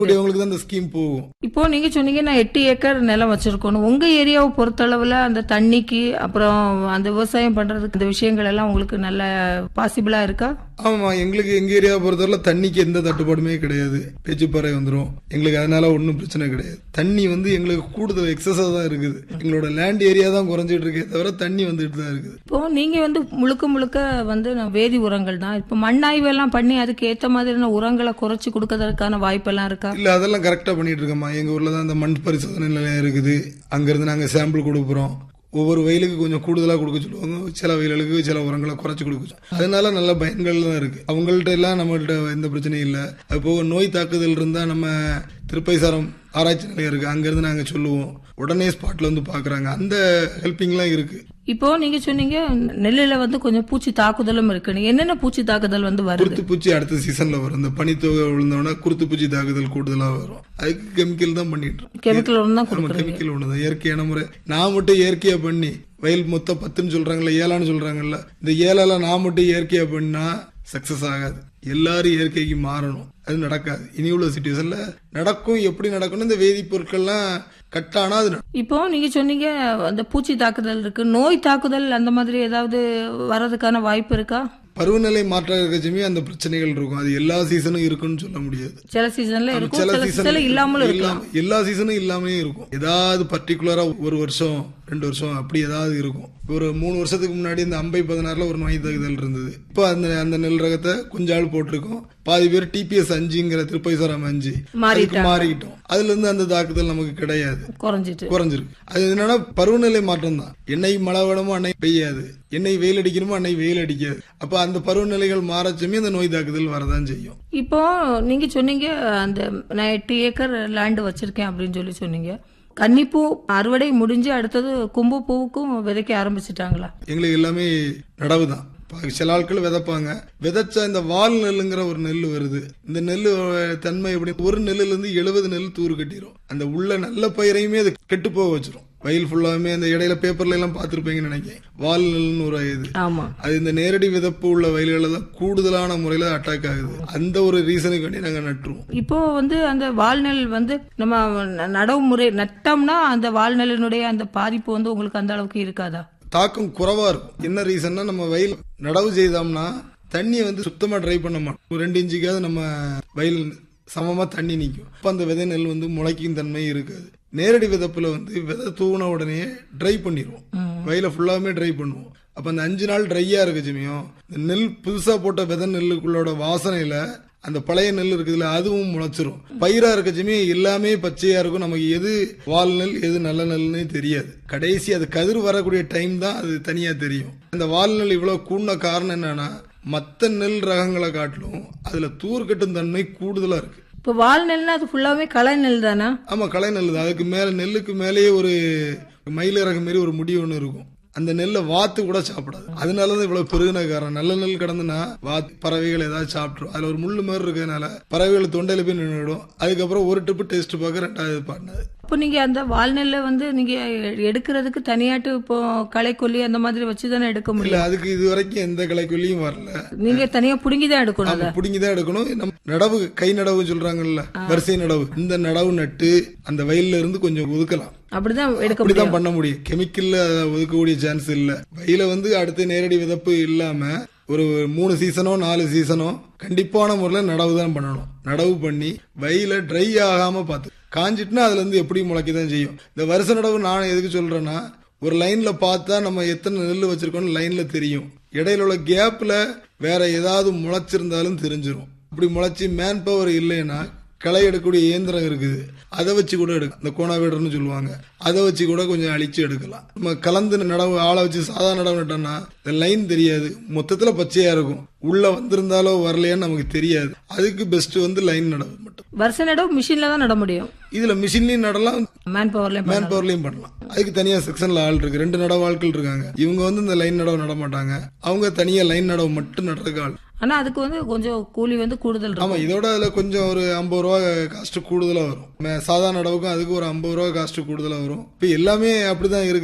கூடியவங்களுக்கு தான் இந்த ஸ்கீம் போகும் இப்போ நீங்க சொன்னீங்க நான் எட்டு ஏக்கர் நிலம் வச்சிருக்கணும் உங்க ஏரியாவை பொறுத்தளவுல அந்த தண்ணிக்கு அப்புறம் அந்த விவசாயம் பண்றதுக்கு இந்த விஷயங்கள் எல்லாம் உங்களுக்கு நல்ல பாசிபிளா இருக்கா ஆமா எங்களுக்கு எங்க ஏரியாவை பொறுத்தவரை தண்ணிக்கு எந்த தட்டுப்பாடுமே கிடையாது பேச்சுப்பாறை வந்துரும் எங்களுக்கு அதனால ஒன்றும் பிரச்சனை கிடையாது தண்ணி வந்து எங்களுக்கு கூடுதல் எக்ஸஸா தான் இருக்குது எங்களோட லேண்ட் ஏரியா தான் குறைஞ்சிட்டு இருக்கே தவிர தண்ணி வந்துட்டு தான் இருக்குது இப்போ நீங்க வந்து முழுக்க முழுக்க வந்து நான் வேதி உரங்கள் தான் இப்போ மண்ணாய்வு எல்லாம் பண்ணி அதுக்கு ஏத்த மாதிரியான உரங்களை குறைச்சு கொடுக்கறதுக்கான வாய்ப்பெல்லாம் இருக்கா இல்ல அதெல்லாம் கரெக்டா பண்ணிட்டு இருக்கோம்மா எங்க ஊர்ல தான் இந்த மண் பரிசோதனை நிலையம் இருக்குது அங்கிருந்து நாங்க சாம்பிள் கொடுக்குறோம் ஒவ்வொரு வயலுக்கு கொஞ்சம் கூடுதலா கொடுக்க சொல்லுவாங்க சில வயல்களுக்கு சில உரங்களை குறைச்சு கொடுக்க சொல்லுவாங்க. அதனால நல்ல பயன்கள் தான் இருக்கு அவங்கள்ட்ட எல்லாம் நம்மள்ட்ட எந்த பிரச்சனையும் இல்லை அது போக நோய் தாக்குதல் இருந்தா நம்ம திருப்பைசாரம் ஆராய்ச்சி நிலையம் இருக்கு அங்கிருந்து நாங்க சொல்லுவோம் உடனே ஸ்பாட்ல வந்து பாக்குறாங்க அந்த ஹெல்பிங்லாம் இருக்கு இப்போ நீங்க சொன்னீங்க நெல்லுல வந்து கொஞ்சம் பூச்சி தாக்குதலும் இருக்குன்னு என்னென்ன பூச்சி தாக்குதல் வந்து வருது குருத்து பூச்சி அடுத்த சீசன்ல வரும் இந்த பனித்தொகை விழுந்தோடனே குருத்து பூச்சி தாக்குதல் கூடுதலா வரும் அதுக்கு கெமிக்கல் தான் பண்ணிட்டு இருக்கோம். கெமிக்கல் உரம் தான் ஆமா கொடுக்குறீங்க கெமிக்கல் ஒண்ணுதான் இயற்கையான முறை நான் மட்டும் இயற்கையா பண்ணி வயல் மொத்தம் பத்துன்னு சொல்றாங்கல்ல ஏழான்னு சொல்றாங்கல்ல இந்த ஏழால நான் மட்டும் இயற்கையா பண்ணா சக்சஸ் ஆகாது எல்லாரும் இயற்கைக்கு மாறணும் அது நடக்காது இனி உள்ள சுச்சுவேஷன்ல நடக்கும் எப்படி நடக்கணும் இந்த வேதிப்பொருட்கள்லாம் கட்டானா அது நடக்கும். இப்போ நீங்க சொன்னீங்க அந்த பூச்சி தாக்குதல் இருக்கு நோய் தாக்குதல் அந்த மாதிரி ஏதாவது வர்றதுக்கான வாய்ப்பு இருக்கா பருவநிலை மாற்றம் இருக்கச்சுமே அந்த பிரச்சனைகள் இருக்கும் அது எல்லா சீசனும் இருக்குன்னு சொல்ல முடியாது சில சீசன்ல இருக்கும் சில சில சீசன் சீசன்ல இல்லாமலும் இருக்கலாம் இல்லாம எல்லா சீசனும் இல்லாமே இருக்கும் ஏதாவது பர்டிகுலரா ஒரு வருஷம் ரெண்டு வருஷம் அப்படி ஏதாவது இருக்கும் ஒரு மூணு வருஷத்துக்கு முன்னாடி இந்த அம்பை பதினாறுல ஒரு நோய் தாக்குதல் இருந்தது இப்போ அந்த அந்த நெல் ரகத்தை கொஞ்ச ஆள் போட்டிருக்கோம் பாதி பேர் டிபிஎஸ் அஞ்சுங்கிற திருப்பைசாரம் அஞ்சு மாறிட்டாங்க. அதுக்கு மாறிக்கிட்டோம் அதுல இருந்து அந்த தாக்குதல் நமக்கு கிடையாது குறைஞ்சிட்டு குறைஞ்சிருக்கு அது என்னன்னா பருவநிலை மாற்றம் தான் என்னை மழை வேணுமோ அன்னை பெய்யாது என்னை வெயில் அடிக்கணுமோ அன்னை வெயில் அடிக்காது அப்ப அந்த பருவநிலைகள் மாறச்சுமே அந்த நோய் தாக்குதல் வரதான் செய்யும் இப்போ நீங்க சொன்னீங்க அந்த நான் எட்டு ஏக்கர் லேண்ட் வச்சிருக்கேன் அப்படின்னு சொல்லி சொன்னீங்க கன்னிப்பூ அறுவடை முடிஞ்சு அடுத்தது கும்பு பூவுக்கும் விதைக்க ஆரம்பிச்சிட்டாங்களா எங்களுக்கு எல்லாமே நடவு தான் சில ஆட்கள் விதைப்பாங்க விதைச்ச இந்த வால் நெல்லுங்கிற ஒரு நெல் வருது இந்த நெல் தன்மை எப்படி ஒரு நெல்லுல இருந்து எழுபது நெல் தூர் கட்டிரும் அந்த உள்ள நல்ல பயிரையுமே அது கெட்டு போக வச்சிரும் வயல் ஃபுல்லாவுமே அந்த இடையில பேப்பர்ல எல்லாம் பார்த்திருப்பீங்கன்னு நினைக்கிறேன் வால் நெல்னு ஒரு இது ஆமா அது இந்த நேரடி விதப்பு உள்ள வயல்களில் தான் கூடுதலான முறையில அட்டாக் ஆகுது அந்த ஒரு ரீசனுக்கு வேண்டி நாங்க நட்டுருவோம் இப்போ வந்து அந்த வாழ்நெல் வந்து நம்ம ந- நடவு முறை நட்டோம்னா அந்த வாழ்நெல்லினுடைய அந்த பாதிப்பு வந்து உங்களுக்கு அந்த அளவுக்கு இருக்காதா தாக்கம் குறைவா இருக்கும் என்ன ரீசன்னா நம்ம வயல் நடவு செய்தோம்னா தண்ணியை வந்து சுத்தமா ட்ரை பண்ண மாட்டோம் ஒரு ரெண்டு இன்ச்சுக்காவது நம்ம வயல் சமமா தண்ணி நிற்கும் அப்ப அந்த விதை நெல் வந்து முளைக்கும் தன்மை இருக்காது நேரடி விதப்புல வந்து விதை தூவின உடனே ட்ரை பண்ணிடுவோம் வயலை ஃபுல்லாவுமே ட்ரை பண்ணுவோம் அப்ப அந்த அஞ்சு நாள் ட்ரையா இருக்கு ஜிமியம் இந்த நெல் புதுசா போட்ட விதை நெல்லுக்குள்ளோட வாசனையில அந்த பழைய நெல் இருக்குதுல்ல அதுவும் முளைச்சிரும் பயிரா இருக்கச்சுமே எல்லாமே பச்சையா இருக்கும் நமக்கு எது வால் நெல் எது நல்ல நெல்னே தெரியாது கடைசி அது கதிர் வரக்கூடிய டைம் தான் அது தனியா தெரியும் அந்த வால் நெல் இவ்வளவு கூடின காரணம் என்னன்னா மத்த நெல் ரகங்களை காட்டிலும் அதுல தூர் கட்டும் தன்மை கூடுதலா இருக்கு இப்போ வாழ்நெல்னா அது ஃபுல்லாவே களை நெல் தானா ஆமா களை நெல் தான் அதுக்கு மேல நெல்லுக்கு மேலேயே ஒரு மயிலிறகு மாரி ஒரு முடி ஒன்று இருக்கும் அந்த நெல்லை வாத்து கூட சாப்பிடாது அதனாலதான் இவ்வளவு பெருகின காரணம் நல்ல நெல் கடந்துனா வாத்து பறவைகள் ஏதாவது சாப்பிட்டுரும் அதுல ஒரு முள்ளு மாதிரி இருக்கிறதுனால பறவைகள் தொண்டையில போய் நின்றுடும் அதுக்கப்புறம் ஒரு ட்ரிப்பு டேஸ்ட் பார்க்க ரெண்டாவது பாடினது இப்போ நீங்க அந்த வாழ்நெல்லை வந்து நீங்க எடுக்கிறதுக்கு தனியாட்டு இப்போ களை கொல்லி அந்த மாதிரி வச்சு தானே எடுக்க முடியும் இல்ல அதுக்கு இது வரைக்கும் எந்த களைக்கொல்லியும் வரல நீங்க தனியா புடுங்கி தான் எடுக்கணும் அதை. நம்ம புடுங்கிதான் எடுக்கணும் நம்ம நடவு கை நடவு சொல்றாங்கல்ல வரிசை நடவு இந்த நடவு நட்டு அந்த வயல்ல இருந்து கொஞ்சம் ஒதுக்கலாம் அப்படிதான் எடுக்க முடியும் அப்படிதான் பண்ண முடியும் கெமிக்கல்ல அதை ஒதுக்கக்கூடிய சான்ஸ் இல்ல வயல வந்து அடுத்து நேரடி விதப்பு இல்லாம ஒரு மூணு சீசனோ நாலு சீசனோ கண்டிப்பான முறையில் நடவு தான் பண்ணணும் நடவு பண்ணி வயல ட்ரை ஆகாம பார்த்து காஞ்சிட்டுனா அதுல இருந்து எப்படி முளைக்க தான் செய்யும் இந்த வருஷ நடவு நான் எதுக்கு சொல்றேன்னா ஒரு லைன்ல பார்த்தா நம்ம எத்தனை நெல் வச்சிருக்கோம்னு லைன்ல தெரியும் இடையில உள்ள கேப்ல வேற ஏதாவது முளைச்சிருந்தாலும் தெரிஞ்சிரும் அப்படி முளைச்சி மேன் பவர் இல்லைன்னா களை எடுக்கக்கூடிய இயந்திரம் இருக்குது அதை வச்சு கூட எடுக்க இந்த கோணாவீடர்னு சொல்லுவாங்க அதை வச்சு கூட கொஞ்சம் அழிச்சு எடுக்கலாம் நம்ம கலந்து நடவு ஆளை வச்சு சாதா நடவு நட்டோம்னா இந்த லைன் தெரியாது மொத்தத்துல பச்சையா இருக்கும் உள்ள வந்திருந்தாலோ வரலையான்னு நமக்கு தெரியாது அதுக்கு பெஸ்ட் வந்து லைன் நடவு மட்டும் வருஷ நடவு மிஷின்ல தான் நட முடியும் இதுல மிஷின்லயும் நடலாம் மேன் பவர்ல மேன் பவர்லயும் பண்ணலாம் அதுக்கு தனியா செக்ஷன்ல ஆள் இருக்கு ரெண்டு நடவு ஆட்கள் இருக்காங்க இவங்க வந்து இந்த லைன் நடவு நட மாட்டாங்க அவங்க தனியா லைன் நடவு மட்டும் நடுறதுக்கு ஆள் ஆனா அதுக்கு வந்து கொஞ்சம் கூலி வந்து கூடுதல் இருக்கும் ஆமா இதோட அதுல கொஞ்சம் ஒரு ஐம்பது ரூபா காஸ்ட் கூடுதலா வரும் மே- சாதா நடவுக்கும் அதுக்கு ஒரு ஐம்பது ரூபா காஸ்ட் கூடுதலா வரும் இப்ப எல்லாமே அப்படிதான் இருக்குது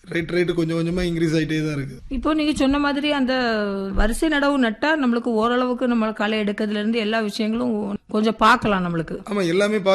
ரைட் ரைட்டு கொஞ்சம் கொஞ்சமா இன்க்ரீஸ் ஆயிட்டே தான் இருக்கு இப்போ நீங்க சொன்ன மாதிரி அந்த வரிசை நடவு நட்டா நம்மளுக்கு ஓரளவுக்கு நம்ம களை எடுக்கிறதுல இருந்து எல்லா விஷயங்களும் கொஞ்சம் பார்க்கலாம் நம்மளுக்கு ஆமா எல்லாமே